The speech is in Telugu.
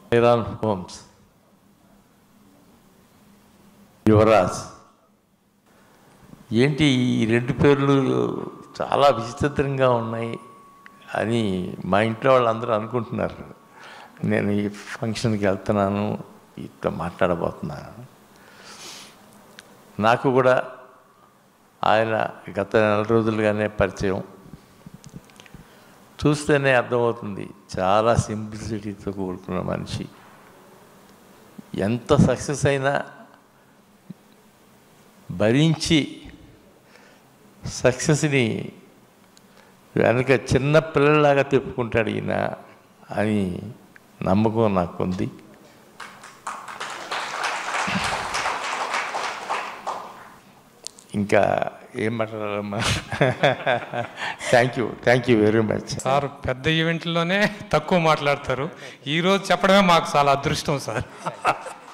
ఇరాన్ హోమ్స్ యువరాజ్ ఏంటి ఈ రెండు పేర్లు చాలా విచిత్రంగా ఉన్నాయి అని మా ఇంట్లో వాళ్ళందరూ అనుకుంటున్నారు నేను ఈ ఫంక్షన్కి వెళ్తున్నాను ఇట్లా మాట్లాడబోతున్నాను నాకు కూడా ఆయన గత నెల రోజులుగానే పరిచయం చూస్తేనే అర్థమవుతుంది చాలా సింప్లిసిటీతో కూడుకున్న మనిషి ఎంత సక్సెస్ అయినా భరించి సక్సెస్ని వెనక చిన్న పిల్లలాగా తిప్పుకుంటాడు ఈయన అని నమ్మకం నాకుంది ఇంకా ఏం మాట్లాడాలమ్మా thank you thank you very much sir పెద్ద ఈవెంట్లోనే తక్కువ మాట్లాడతారు ఈరోజు చెప్పడమే మాకు చాలా అదృష్టం సార్